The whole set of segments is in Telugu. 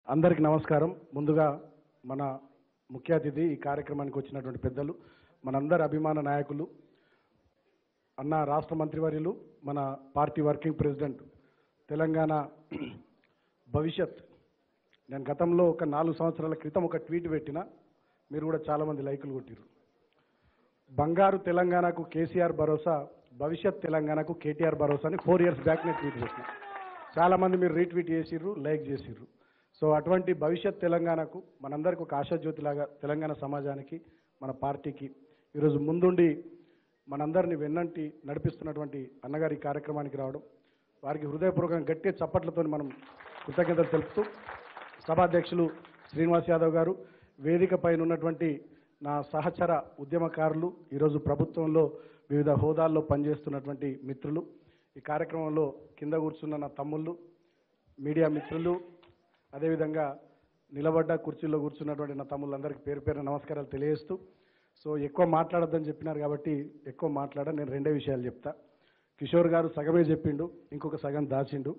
అందరికీ నమస్కారం ముందుగా మన ముఖ్య అతిథి ఈ కార్యక్రమానికి వచ్చినటువంటి పెద్దలు మనందరి అభిమాన నాయకులు అన్న రాష్ట్ర మంత్రివర్యులు మన పార్టీ వర్కింగ్ ప్రెసిడెంట్ తెలంగాణ భవిష్యత్ నేను గతంలో ఒక నాలుగు సంవత్సరాల క్రితం ఒక ట్వీట్ పెట్టిన మీరు కూడా చాలామంది లైకులు కొట్టిరు బంగారు తెలంగాణకు కేసీఆర్ భరోసా భవిష్యత్ తెలంగాణకు కేటీఆర్ భరోసా అని ఫోర్ ఇయర్స్ బ్యాక్ నేను ట్వీట్ చేసిన చాలామంది మీరు రీట్వీట్ చేసిర్రు లైక్ చేసిర్రు సో అటువంటి భవిష్యత్ తెలంగాణకు మనందరికి ఒక ఆశాజ్యోతిలాగా తెలంగాణ సమాజానికి మన పార్టీకి ఈరోజు ముందుండి మనందరిని వెన్నంటి నడిపిస్తున్నటువంటి అన్నగారి ఈ కార్యక్రమానికి రావడం వారికి హృదయపూర్వకంగా గట్టి చప్పట్లతో మనం కృతజ్ఞతలు తెలుపుతూ సభాధ్యక్షులు శ్రీనివాస్ యాదవ్ గారు వేదిక పైన ఉన్నటువంటి నా సహచర ఉద్యమకారులు ఈరోజు ప్రభుత్వంలో వివిధ హోదాల్లో పనిచేస్తున్నటువంటి మిత్రులు ఈ కార్యక్రమంలో కింద కూర్చున్న నా తమ్ముళ్ళు మీడియా మిత్రులు అదేవిధంగా నిలబడ్డ కుర్చీలో కూర్చున్నటువంటి నా తమ్ముళ్ళందరికీ పేరు పేరు నమస్కారాలు తెలియజేస్తూ సో ఎక్కువ మాట్లాడొద్దని చెప్పినారు కాబట్టి ఎక్కువ మాట్లాడ నేను రెండే విషయాలు చెప్తా కిషోర్ గారు సగమే చెప్పిండు ఇంకొక సగం దాచిండు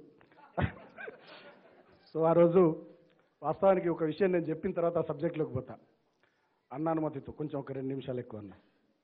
సో ఆ రోజు వాస్తవానికి ఒక విషయం నేను చెప్పిన తర్వాత ఆ సబ్జెక్ట్లోకి పోతా అన్న అనుమతితో కొంచెం ఒక రెండు నిమిషాలు ఎక్కువ అన్న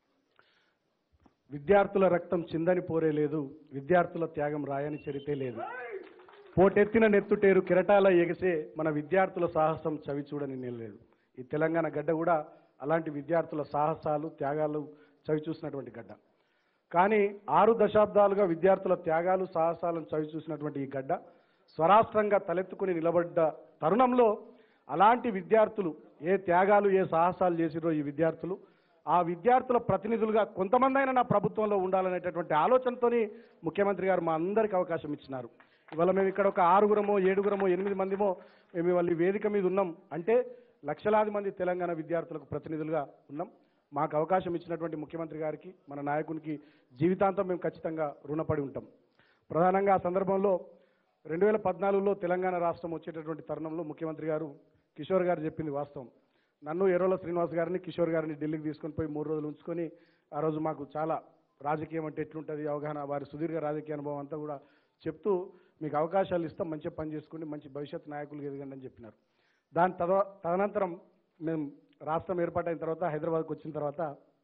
విద్యార్థుల రక్తం చిందని పోరే లేదు విద్యార్థుల త్యాగం రాయని చరితే లేదు పోటెత్తిన నెత్తుటేరు కిరటాల ఎగసే మన విద్యార్థుల సాహసం చవి చూడని నిలలేదు ఈ తెలంగాణ గడ్డ కూడా అలాంటి విద్యార్థుల సాహసాలు త్యాగాలు చవి చూసినటువంటి గడ్డ కానీ ఆరు దశాబ్దాలుగా విద్యార్థుల త్యాగాలు సాహసాలను చవి చూసినటువంటి ఈ గడ్డ స్వరాష్ట్రంగా తలెత్తుకుని నిలబడ్డ తరుణంలో అలాంటి విద్యార్థులు ఏ త్యాగాలు ఏ సాహసాలు చేసిరో ఈ విద్యార్థులు ఆ విద్యార్థుల ప్రతినిధులుగా కొంతమంది అయినా నా ప్రభుత్వంలో ఉండాలనేటటువంటి ఆలోచనతోని ముఖ్యమంత్రి గారు మా అందరికీ అవకాశం ఇచ్చినారు ఇవాళ మేము ఇక్కడ ఒక ఆరుగురమో ఏడుగురమో ఎనిమిది మందిమో మేము ఇవాళ ఈ వేదిక మీద ఉన్నాం అంటే లక్షలాది మంది తెలంగాణ విద్యార్థులకు ప్రతినిధులుగా ఉన్నాం మాకు అవకాశం ఇచ్చినటువంటి ముఖ్యమంత్రి గారికి మన నాయకునికి జీవితాంతం మేము ఖచ్చితంగా రుణపడి ఉంటాం ప్రధానంగా ఆ సందర్భంలో రెండు వేల పద్నాలుగులో తెలంగాణ రాష్ట్రం వచ్చేటటువంటి తరుణంలో ముఖ్యమంత్రి గారు కిషోర్ గారు చెప్పింది వాస్తవం నన్ను ఎర్రోల శ్రీనివాస్ గారిని కిషోర్ గారిని ఢిల్లీకి తీసుకొని పోయి మూడు రోజులు ఉంచుకొని ఆ రోజు మాకు చాలా రాజకీయం అంటే ఎట్లుంటుంది అవగాహన వారి సుదీర్ఘ రాజకీయ అనుభవం అంతా కూడా చెప్తూ మీకు అవకాశాలు ఇస్తాం మంచిగా పని చేసుకోండి మంచి భవిష్యత్ నాయకులు ఎదగండి అని చెప్పినారు దాని తద తదనంతరం మేము రాష్ట్రం ఏర్పాటైన తర్వాత హైదరాబాద్కి వచ్చిన తర్వాత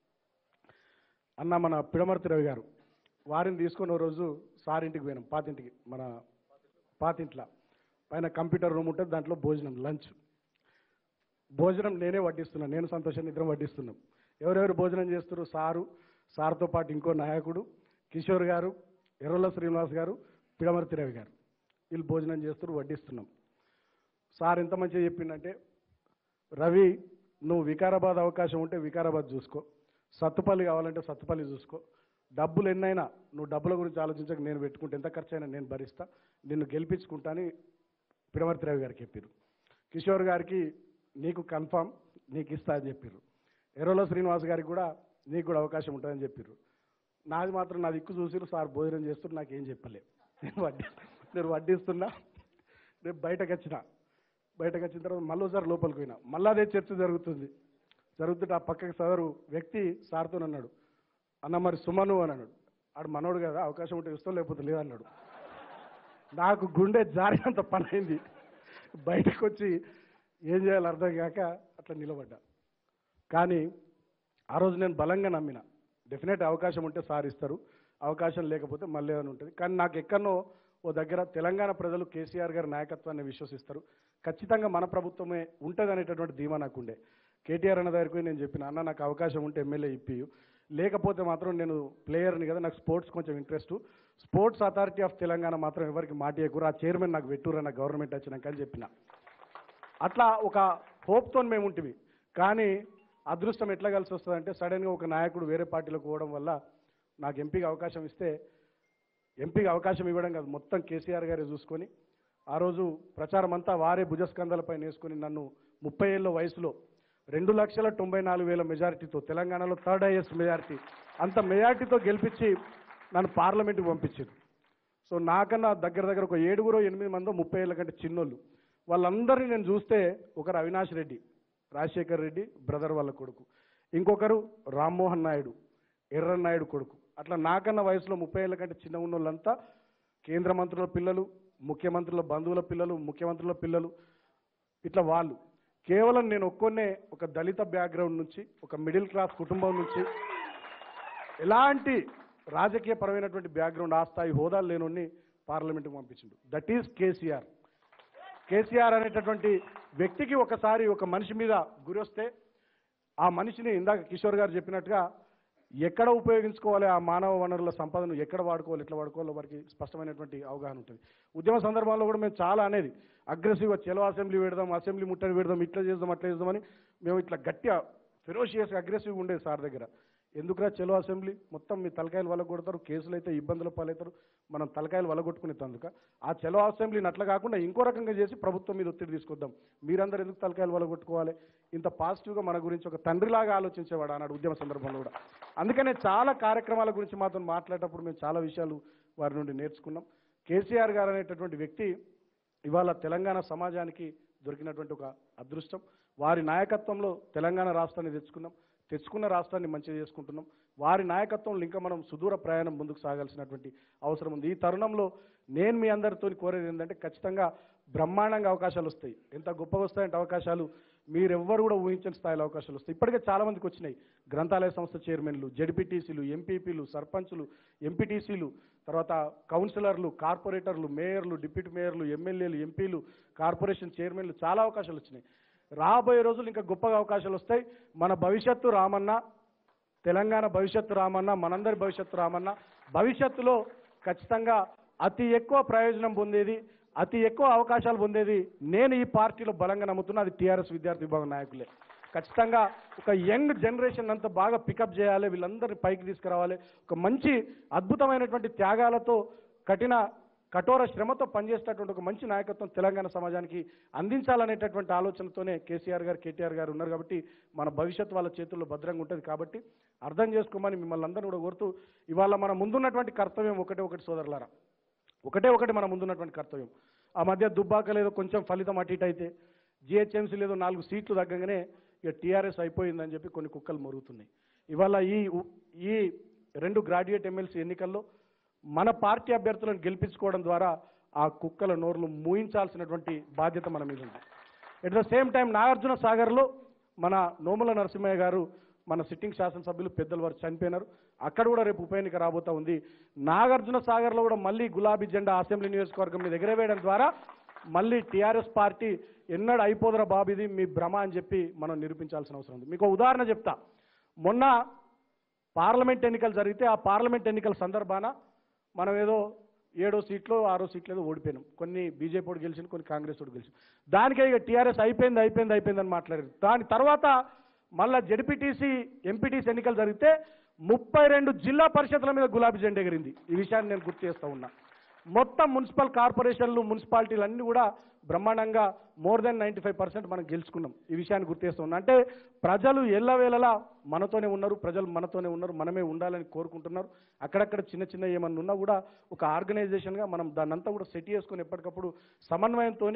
అన్న మన పిడమర్తి రవి గారు వారిని తీసుకొని ఓ రోజు సార్ ఇంటికి పోయినాం పాతింటికి మన పాతింట్ల పైన కంప్యూటర్ రూమ్ ఉంటుంది దాంట్లో భోజనం లంచ్ భోజనం నేనే వడ్డిస్తున్నాను నేను సంతోషాన్ని ఇద్దరం వడ్డిస్తున్నాం ఎవరెవరు భోజనం చేస్తున్నారు సారు సార్తో పాటు ఇంకో నాయకుడు కిషోర్ గారు ఎర్రల శ్రీనివాస్ గారు పిడమర్తి రవి గారు వీళ్ళు భోజనం చేస్తున్నారు వడ్డిస్తున్నాం సార్ ఎంత మంచిగా చెప్పిండంటే రవి నువ్వు వికారాబాద్ అవకాశం ఉంటే వికారాబాద్ చూసుకో సత్తుపల్లి కావాలంటే సత్తుపల్లి చూసుకో డబ్బులు ఎన్నైనా నువ్వు డబ్బుల గురించి ఆలోచించక నేను పెట్టుకుంటే ఎంత ఖర్చు అయినా నేను భరిస్తా నిన్ను గెలిపించుకుంటా అని పిడమర్తి రవి గారికి చెప్పారు కిషోర్ గారికి నీకు కన్ఫామ్ నీకు ఇస్తా అని చెప్పారు ఎర్రల శ్రీనివాస్ గారికి కూడా నీకు కూడా అవకాశం ఉంటుందని చెప్పారు నాది మాత్రం నా దిక్కు చూసిరు సార్ భోజనం చేస్తున్నారు నాకేం చెప్పలే నేను వడ్డీ నేను వడ్డిస్తున్నా రేపు బయటకు వచ్చిన బయటకు వచ్చిన తర్వాత మళ్ళీ ఒకసారి లోపలికి పోయినా మళ్ళీ అదే చర్చ జరుగుతుంది జరుగుతుంటే ఆ పక్కకి సదరు వ్యక్తి సార్తో అన్నాడు అన్న మరి సుమను అని అన్నాడు ఆడు మనోడు కదా అవకాశం ఉంటే ఇస్తాం లేకపోతే లేదన్నాడు నాకు గుండె జారినంత పని అయింది బయటకు వచ్చి ఏం చేయాలో అర్థం కాక అట్లా నిలబడ్డా కానీ ఆ రోజు నేను బలంగా నమ్మిన డెఫినెట్ అవకాశం ఉంటే సార్ ఇస్తారు అవకాశం లేకపోతే మళ్ళీ ఏమైనా ఉంటుంది కానీ నాకు ఎక్కడనో ఓ దగ్గర తెలంగాణ ప్రజలు కేసీఆర్ గారి నాయకత్వాన్ని విశ్వసిస్తారు ఖచ్చితంగా మన ప్రభుత్వమే ఉంటుంది అనేటటువంటి ధీమా నాకు ఉండే కేటీఆర్ అన్న దగ్గరికి పోయి నేను చెప్పిన అన్న నాకు అవకాశం ఉంటే ఎమ్మెల్యే ఇప్పియు లేకపోతే మాత్రం నేను ప్లేయర్ని కదా నాకు స్పోర్ట్స్ కొంచెం interest sports authority of Telangana మాత్రం ఎవరికి మాట ఇవ్వకూరు ఆ చైర్మన్ నాకు పెట్టురా నాకు గవర్నమెంట్ వచ్చినాక అని చెప్పిన అట్లా ఒక హోప్తో మేము ఉంటివి కానీ అదృష్టం ఎట్లా కలిసి వస్తుందంటే సడన్గా ఒక నాయకుడు వేరే పార్టీలోకి పోవడం వల్ల నాకు ఎంపీకి అవకాశం ఇస్తే ఎంపీకి అవకాశం ఇవ్వడం కాదు మొత్తం కేసీఆర్ గారే చూసుకొని ఆ రోజు ప్రచారం అంతా వారే భుజస్కంధాలపై వేసుకొని నన్ను ముప్పై ఏళ్ళ వయసులో రెండు లక్షల తొంభై నాలుగు వేల మెజారిటీతో తెలంగాణలో థర్డ్ హైయెస్ట్ మెజారిటీ అంత మెజారిటీతో గెలిపించి నన్ను పార్లమెంట్కి పంపించారు సో నాకన్నా దగ్గర దగ్గర ఒక ఏడుగురో ఎనిమిది మందో ముప్పై ఏళ్ళ కంటే చిన్నోళ్ళు వాళ్ళందరినీ నేను చూస్తే ఒకరు అవినాష్ రెడ్డి రాజశేఖర్ రెడ్డి బ్రదర్ వాళ్ళ కొడుకు ఇంకొకరు రామ్మోహన్ నాయుడు ఎర్రన్ నాయుడు కొడుకు అట్లా నాకన్న వయసులో ముప్పై ఏళ్ళ కంటే చిన్న ఉన్న వాళ్ళంతా కేంద్ర మంత్రుల పిల్లలు ముఖ్యమంత్రుల బంధువుల పిల్లలు ముఖ్యమంత్రుల పిల్లలు ఇట్లా వాళ్ళు కేవలం నేను ఒక్కొన్నే ఒక దళిత బ్యాక్గ్రౌండ్ నుంచి ఒక మిడిల్ క్లాస్ కుటుంబం నుంచి ఎలాంటి రాజకీయ పరమైనటువంటి బ్యాక్గ్రౌండ్ ఆ స్థాయి హోదాలు లేనోని పార్లమెంట్కి పంపించిండు దట్ ఈజ్ కేసీఆర్ కేసీఆర్ అనేటటువంటి వ్యక్తికి ఒకసారి ఒక మనిషి మీద గురి వస్తే ఆ మనిషిని ఇందాక కిషోర్ గారు చెప్పినట్టుగా ఎక్కడ ఉపయోగించుకోవాలి ఆ మానవ వనరుల సంపదను ఎక్కడ వాడుకోవాలి ఎట్లా వాడుకోవాలో వారికి స్పష్టమైనటువంటి అవగాహన ఉంటుంది ఉద్యమ సందర్భంలో కూడా మేము చాలా అనేది అగ్రెసివ్గా చెలో అసెంబ్లీ పెడదాం అసెంబ్లీ ముట్టడి పెడదాం ఇట్లా చేద్దాం అట్లా చేద్దామని మేము ఇట్లా గట్టిగా ఫెరోషియస్గా అగ్రెసివ్గా ఉండేది సార్ దగ్గర ఎందుకురా చెలో అసెంబ్లీ మొత్తం మీ తలకాయలు వల్ల కొడతారు కేసులు అయితే ఇబ్బందుల పాలవుతారు మనం తలకాయలు వలగొట్టుకునే తందుక ఆ చెలో అసెంబ్లీని అట్లా కాకుండా ఇంకో రకంగా చేసి ప్రభుత్వం మీద ఒత్తిడి తీసుకొద్దాం మీరందరూ ఎందుకు తలకాయలు వలగొట్టుకోవాలి ఇంత పాజిటివ్గా మన గురించి ఒక తండ్రిలాగా ఆలోచించేవాడు ఆనాడు ఉద్యమ సందర్భంలో కూడా అందుకనే చాలా కార్యక్రమాల గురించి మాతో మాట్లాడేటప్పుడు మేము చాలా విషయాలు వారి నుండి నేర్చుకున్నాం కేసీఆర్ గారు అనేటటువంటి వ్యక్తి ఇవాళ తెలంగాణ సమాజానికి దొరికినటువంటి ఒక అదృష్టం వారి నాయకత్వంలో తెలంగాణ రాష్ట్రాన్ని తెచ్చుకున్నాం తెచ్చుకున్న రాష్ట్రాన్ని మంచిగా చేసుకుంటున్నాం వారి నాయకత్వంలో ఇంకా మనం సుదూర ప్రయాణం ముందుకు సాగాల్సినటువంటి అవసరం ఉంది ఈ తరుణంలో నేను మీ అందరితో కోరేది ఏంటంటే ఖచ్చితంగా బ్రహ్మాండంగా అవకాశాలు వస్తాయి ఎంత గొప్పగా వస్తాయంటే అవకాశాలు మీరెవ్వరు కూడా ఊహించని స్థాయిలో అవకాశాలు వస్తాయి ఇప్పటికే చాలా మందికి వచ్చినాయి గ్రంథాలయ సంస్థ చైర్మన్లు జడ్పీటీసీలు ఎంపీపీలు సర్పంచులు ఎంపీటీసీలు తర్వాత కౌన్సిలర్లు కార్పొరేటర్లు మేయర్లు డిప్యూటీ మేయర్లు ఎమ్మెల్యేలు ఎంపీలు కార్పొరేషన్ చైర్మన్లు చాలా అవకాశాలు వచ్చినాయి రాబోయే రోజులు ఇంకా గొప్పగా అవకాశాలు వస్తాయి మన భవిష్యత్తు రామన్న తెలంగాణ భవిష్యత్తు రామన్న మనందరి భవిష్యత్తు రామన్న భవిష్యత్తులో ఖచ్చితంగా అతి ఎక్కువ ప్రయోజనం పొందేది అతి ఎక్కువ అవకాశాలు పొందేది నేను ఈ పార్టీలో బలంగా నమ్ముతున్నా అది టీఆర్ఎస్ విద్యార్థి విభాగం నాయకులే ఖచ్చితంగా ఒక యంగ్ జనరేషన్ అంతా బాగా పికప్ చేయాలి వీళ్ళందరినీ పైకి తీసుకురావాలి ఒక మంచి అద్భుతమైనటువంటి త్యాగాలతో కఠిన కఠోర శ్రమతో పనిచేసేటటువంటి ఒక మంచి నాయకత్వం తెలంగాణ సమాజానికి అందించాలనేటటువంటి ఆలోచనతోనే కేసీఆర్ గారు కేటీఆర్ గారు ఉన్నారు కాబట్టి మన భవిష్యత్తు వాళ్ళ చేతుల్లో భద్రంగా ఉంటుంది కాబట్టి అర్థం చేసుకోమని మిమ్మల్ని అందరూ కూడా కోరుతూ ఇవాళ మన ముందున్నటువంటి కర్తవ్యం ఒకటే ఒకటి సోదరులారా ఒకటే ఒకటి మన ముందున్నటువంటి కర్తవ్యం ఆ మధ్య దుబ్బాక లేదో కొంచెం ఫలితం అటు ఇటు అయితే జిహెచ్ఎంసీ లేదో నాలుగు సీట్లు తగ్గగానే ఇక టీఆర్ఎస్ అయిపోయిందని చెప్పి కొన్ని కుక్కలు మరుగుతున్నాయి ఇవాళ ఈ ఉ- ఈ రెండు గ్రాడ్యుయేట్ ఎమ్మెల్సీ ఎన్నికల్లో మన పార్టీ అభ్యర్థులను గెలిపించుకోవడం ద్వారా ఆ కుక్కల నోర్లు మూయించాల్సినటువంటి బాధ్యత మన మీద ఉంది at the same time Nagarjuna సాగర్లో మన నోముల నరసింహయ్య గారు మన సిట్టింగ్ శాసనసభ్యులు పెద్దలు వారు చనిపోయినారు అక్కడ కూడా రేపు ఉప ఎన్నిక రాబోతా ఉంది నాగార్జున సాగర్లో కూడా మళ్ళీ గులాబీ జెండా అసెంబ్లీ నియోజకవర్గం మీద ఎగరవేయడం ద్వారా మళ్ళీ టీఆర్ఎస్ పార్టీ ఎన్నడూ అయిపోదరా బాబు ఇది మీ భ్రమ అని చెప్పి మనం నిరూపించాల్సిన అవసరం ఉంది మీకు ఒక ఉదాహరణ చెప్తా మొన్న పార్లమెంట్ ఎన్నికలు జరిగితే ఆ పార్లమెంట్ ఎన్నికల సందర్భాన మనం ఏదో ఏడో సీట్లో ఆరో సీట్లో ఏదో ఓడిపోయినాం కొన్ని బీజేపీ వాడు గెలిచింది కొన్ని కాంగ్రెస్ వాడు గెలిచింది దానికే ఇక టీఆర్ఎస్ అయిపోయింది అయిపోయింది అయిపోయింది అని మాట్లాడారు దాని తర్వాత మళ్ళా జడ్పీటీసీ ఎంపీటీసీ ఎన్నికలు జరిగితే ముప్పై రెండు జిల్లా పరిషత్ల మీద గులాబీ జెండా ఎగిరింది ఈ విషయాన్ని నేను గుర్తు చేస్తా ఉన్నా మొత్తం మున్సిపల్ కార్పొరేషన్లు మున్సిపాలిటీలు అన్నీ కూడా బ్రహ్మాండంగా more than ninety five percent మనం గెలుచుకున్నాం ఈ విషయాన్ని గుర్తేస్తున్నాం అంటే ప్రజలు ఎల్లవేళలా మనతోనే ఉన్నారు ప్రజలు మనతోనే ఉన్నారు మనమే ఉండాలని కోరుకుంటున్నారు అక్కడక్కడ చిన్న చిన్న ఏమన్నా ఉన్నా కూడా ఒక ఆర్గనైజేషన్గా మనం దాన్నంతా కూడా సెట్ చేసుకొని ఎప్పటికప్పుడు సమన్వయంతో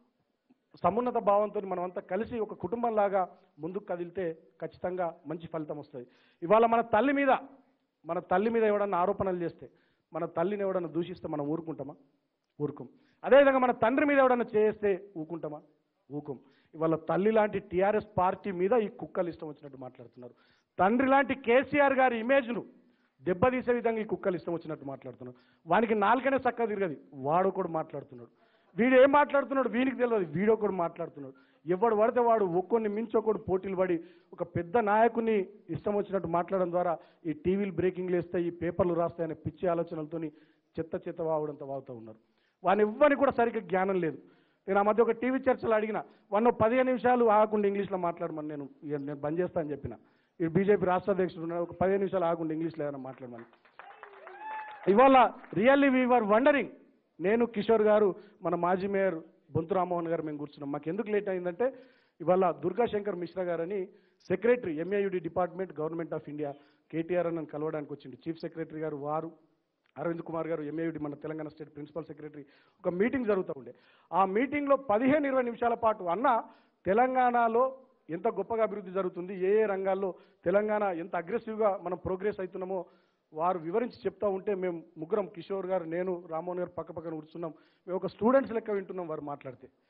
సమున్నత భావంతో మనమంతా కలిసి ఒక కుటుంబంలాగా ముందుకు కదిలితే ఖచ్చితంగా మంచి ఫలితం వస్తుంది ఇవాళ మన తల్లి మీద మన తల్లి మీద ఎవడన్నా ఆరోపణలు చేస్తే మన తల్లిని ఎవడన్నా దూషిస్తే మనం ఊరుకుంటామా ఊరుకోం అదేవిధంగా మన తండ్రి మీద ఎవడన్నా చేస్తే ఊకుంటామా ఊకోం ఇవాళ తల్లి లాంటి టీఆర్ఎస్ పార్టీ మీద ఈ కుక్కలు ఇష్టం వచ్చినట్టు మాట్లాడుతున్నారు తండ్రి లాంటి కేసీఆర్ గారి ఇమేజ్ను దెబ్బతీసే విధంగా ఈ కుక్కలు ఇష్టం వచ్చినట్టు మాట్లాడుతున్నాడు వానికి నాలుకనే చక్కగా తిరగదు వాడు కూడా మాట్లాడుతున్నాడు వీడు ఏం మాట్లాడుతున్నాడు వీనికి తెలియదు వీడో కూడా మాట్లాడుతున్నాడు ఎవడు పడితే వాడు ఒక్కొన్ని మించి ఒకడు పోటీలు పడి ఒక పెద్ద నాయకుని ఇష్టం వచ్చినట్టు మాట్లాడడం ద్వారా ఈ టీవీలు బ్రేకింగ్లు వేస్తాయి ఈ పేపర్లు రాస్తాయనే పిచ్చి ఆలోచనలతోని చెత్త చెత్త వాగుడంతా వాగుతూ ఉన్నారు వాని ఎవ్వరికి కూడా సరిగ్గా జ్ఞానం లేదు నేను ఆ మధ్య ఒక టీవీ చర్చలు అడిగిన వన్ పదిహేను నిమిషాలు ఆగకుండా ఇంగ్లీష్లో మాట్లాడమని నేను ఇక నేను బంద్ చేస్తా అని చెప్పిన ఈ బీజేపీ రాష్ట్ర అధ్యక్షుడు ఉన్నాడు ఒక పదిహేను నిమిషాలు ఆగకుండా ఇంగ్లీష్లో ఏదైనా మాట్లాడమని ఇవాళ రియల్లీ వీఆర్ వండరింగ్ నేను కిషోర్ గారు మన మాజీ మేయర్ బొంతు రామ్మోహన్ గారు మేము కూర్చున్నాం మాకు ఎందుకు లేట్ అయిందంటే ఇవాళ దుర్గా శంకర్ మిశ్రా గారని secretary MAUD department government of India KTR అని నన్ను కలవడానికి వచ్చింది చీఫ్ సెక్రటరీ గారు వారు అరవింద్ కుమార్ గారు ఎంఏయుడి మన తెలంగాణ స్టేట్ ప్రిన్సిపల్ సెక్రటరీ ఒక మీటింగ్ జరుగుతూ ఉండే ఆ మీటింగ్లో పదిహేను ఇరవై నిమిషాల పాటు అన్న తెలంగాణలో ఎంత గొప్పగా అభివృద్ధి జరుగుతుంది ఏ ఏ రంగాల్లో తెలంగాణ ఎంత అగ్రెసివ్గా మనం ప్రోగ్రెస్ అవుతున్నామో వారు వివరించి చెప్తా ఉంటే మేము ముగ్గురం కిషోర్ గారు నేను రామ్మోహన్ గారు పక్క పక్కన కూర్చున్నాం మేము ఒక స్టూడెంట్స్ లెక్క వింటున్నాం వారు మాట్లాడితే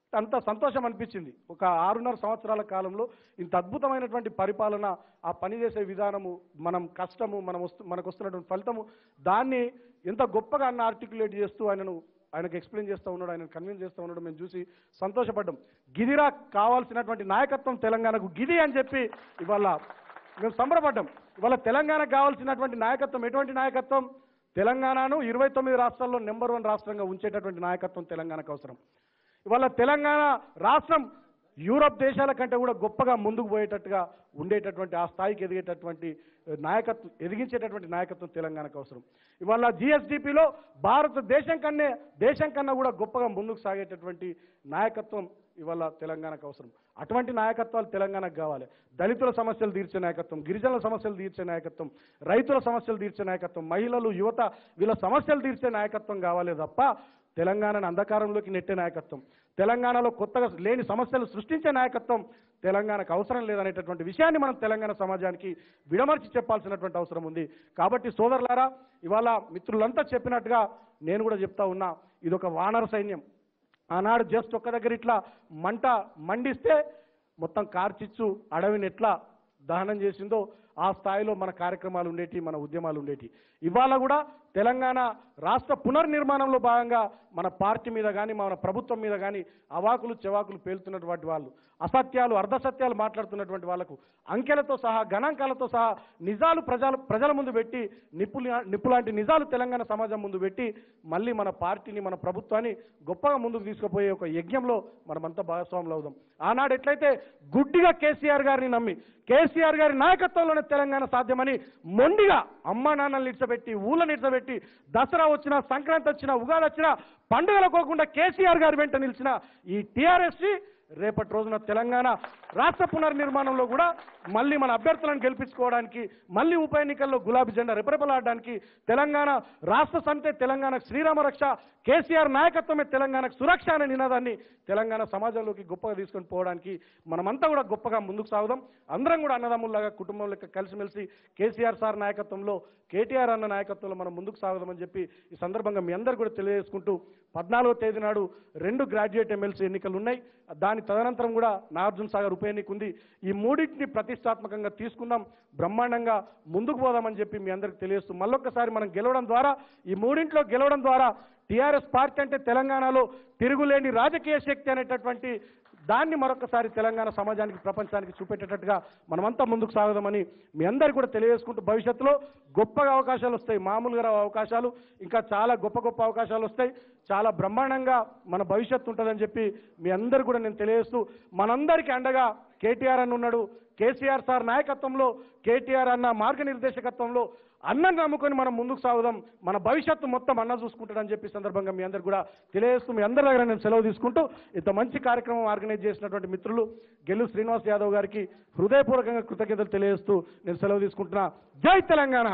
అంత సంతోషం అనిపించింది ఒక ఆరున్నర సంవత్సరాల కాలంలో ఇంత అద్భుతమైనటువంటి పరిపాలన ఆ పని చేసే విధానము మనం కష్టము మనం వస్తు మనకు వస్తున్నటువంటి ఫలితము దాన్ని ఎంత గొప్పగా అన్న ఆర్టికులేట్ చేస్తూ ఆయనను ఆయనకు ఎక్స్ప్లెయిన్ చేస్తూ ఉన్నాడు ఆయన కన్విన్స్ చేస్తూ ఉన్నాడు మేము చూసి సంతోషపడ్డాం గిదిరా కావాల్సినటువంటి నాయకత్వం తెలంగాణకు గిది అని చెప్పి ఇవాళ మేము సంబరపడ్డాం ఇవాళ తెలంగాణకు కావాల్సినటువంటి నాయకత్వం ఎటువంటి నాయకత్వం తెలంగాణను ఇరవై తొమ్మిది రాష్ట్రాల్లో నెంబర్ వన్ రాష్ట్రంగా ఉంచేటటువంటి నాయకత్వం తెలంగాణకు అవసరం ఇవాళ తెలంగాణ రాష్ట్రం యూరప్ దేశాల కంటే కూడా గొప్పగా ముందుకు పోయేటట్టుగా ఉండేటటువంటి ఆ స్థాయికి ఎదిగేటటువంటి నాయకత్వం ఎదిగించేటటువంటి నాయకత్వం తెలంగాణకు అవసరం ఇవాళ జిఎస్డిపిలో భారతదేశం కన్నే దేశం కన్నా కూడా గొప్పగా ముందుకు సాగేటటువంటి నాయకత్వం ఇవాళ తెలంగాణకు అవసరం అటువంటి నాయకత్వాలు తెలంగాణకు కావాలి దళితుల సమస్యలు తీర్చే నాయకత్వం గిరిజనుల సమస్యలు తీర్చే నాయకత్వం రైతుల సమస్యలు తీర్చే నాయకత్వం మహిళలు యువత వీళ్ళ సమస్యలు తీర్చే నాయకత్వం కావాలి తప్ప తెలంగాణను అంధకారంలోకి నెట్టే నాయకత్వం తెలంగాణలో కొత్తగా లేని సమస్యలు సృష్టించే నాయకత్వం తెలంగాణకు అవసరం లేదనేటటువంటి విషయాన్ని మనం తెలంగాణ సమాజానికి విడమర్చి చెప్పాల్సినటువంటి అవసరం ఉంది కాబట్టి సోదరులారా ఇవాళ మిత్రులంతా చెప్పినట్టుగా నేను కూడా చెప్తా ఉన్నా ఇదొక వానర సైన్యం ఆనాడు జస్ట్ ఒక్క దగ్గర ఇట్లా మంట మండిస్తే మొత్తం కార్చిచ్చు అడవిని ఎట్లా దహనం చేసిందో ఆ స్థాయిలో మన కార్యక్రమాలు ఉండేటి మన ఉద్యమాలు ఉండేటి ఇవాళ కూడా తెలంగాణ రాష్ట్ర పునర్నిర్మాణంలో భాగంగా మన పార్టీ మీద కానీ మన ప్రభుత్వం మీద కానీ అవాకులు చెవాకులు పేలుతున్నటువంటి వాళ్ళు అసత్యాలు అర్ధసత్యాలు మాట్లాడుతున్నటువంటి వాళ్ళకు అంకెలతో సహా గణాంకాలతో సహా నిజాలు ప్రజల ప్రజల ముందు పెట్టి నిప్పులు నిప్పులాంటి నిజాలు తెలంగాణ సమాజం ముందు పెట్టి మళ్ళీ మన పార్టీని మన ప్రభుత్వాన్ని గొప్పగా ముందుకు తీసుకుపోయే ఒక యజ్ఞంలో మనమంతా భాగస్వాములు అవుదాం ఆనాడు ఎట్లయితే గుడ్డిగా కేసీఆర్ గారిని నమ్మి కేసీఆర్ గారి నాయకత్వంలోనే తెలంగాణ సాధ్యమని మొండిగా అమ్మా నాన్నలు నిడిచబెట్టి ఊళ్ళ నిడిచబెట్టి దసరా వచ్చినా సంక్రాంతి వచ్చినా ఉగాది వచ్చినా పండుగలకోకుండా కేసీఆర్ గారి వెంట నిలిచిన ఈ టీఆర్ఎస్ రేపటి రోజున తెలంగాణ రాష్ట్ర పునర్నిర్మాణంలో కూడా మళ్ళీ మన అభ్యర్థులను గెలిపించుకోవడానికి మళ్ళీ ఉప ఎన్నికల్లో గులాబీ జెండా రెపరెపలాడడానికి తెలంగాణ రాష్ట్ర సంతే తెలంగాణ శ్రీరామ రక్ష కేసీఆర్ నాయకత్వమే తెలంగాణకు సురక్ష అనే నినాదాన్ని తెలంగాణ సమాజంలోకి గొప్పగా తీసుకొని పోవడానికి మనమంతా కూడా గొప్పగా ముందుకు సాగుదాం అందరం కూడా అన్నదమ్ముల్లాగా కుటుంబం లెక్క కలిసిమెలిసి కేసీఆర్ సార్ నాయకత్వంలో కేటీఆర్ అన్న నాయకత్వంలో మనం ముందుకు సాగుదామని చెప్పి ఈ సందర్భంగా మీ అందరు కూడా తెలియజేసుకుంటూ పద్నాలుగో తేదీ నాడు రెండు గ్రాడ్యుయేట్ ఎమ్మెల్సీ ఎన్నికలు ఉన్నాయి దాని తదనంతరం కూడా నాగార్జున సాగర్ ఉప ఎన్నిక ఉంది ఈ మూడింటిని ప్రతిష్టాత్మకంగా తీసుకుందాం బ్రహ్మాండంగా ముందుకు పోదామని చెప్పి మీ అందరికి తెలియజేస్తూ మళ్ళొక్కసారి మనం గెలవడం ద్వారా ఈ మూడింట్లో గెలవడం ద్వారా టీఆర్ఎస్ పార్టీ అంటే తెలంగాణలో తిరుగులేని రాజకీయ శక్తి అనేటటువంటి దాన్ని మరొకసారి తెలంగాణ సమాజానికి ప్రపంచానికి చూపెట్టేటట్టుగా మనమంతా ముందుకు సాగుదామని మీ అందరికీ కూడా తెలియజేసుకుంటూ భవిష్యత్తులో గొప్పగా అవకాశాలు వస్తాయి మామూలుగా రావు అవకాశాలు ఇంకా చాలా గొప్ప గొప్ప అవకాశాలు వస్తాయి చాలా బ్రహ్మాండంగా మన భవిష్యత్తు ఉంటుందని చెప్పి మీ అందరు కూడా నేను తెలియజేస్తూ మనందరికీ అండగా కేటీఆర్ అని ఉన్నాడు కేసీఆర్ సార్ నాయకత్వంలో కేటీఆర్ అన్న మార్గనిర్దేశకత్వంలో అన్నం నమ్ముకొని మనం ముందుకు సాగుదాం మన భవిష్యత్తు మొత్తం అన్న చూసుకుంటాడని చెప్పి సందర్భంగా మీ అందరు కూడా తెలియజేస్తూ మీ అందరి దగ్గర నేను సెలవు తీసుకుంటూ ఇంత మంచి కార్యక్రమం ఆర్గనైజ్ చేసినటువంటి మిత్రులు గెల్లు శ్రీనివాస్ యాదవ్ గారికి హృదయపూర్వకంగా కృతజ్ఞతలు తెలియజేస్తూ నేను సెలవు తీసుకుంటున్నా జై తెలంగాణ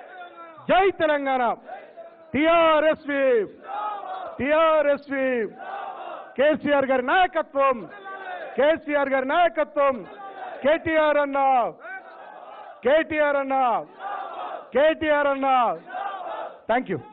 జై తెలంగాణ టిఆర్ఎస్వి టిఆర్ఎస్వి కేసీఆర్ గారి నాయకత్వం కేసీఆర్ గారి నాయకత్వం కేటీఆర్ అన్న కేటీఆర్ అన్న కేటీఆర్ అన్న థ్యాంక్ యూ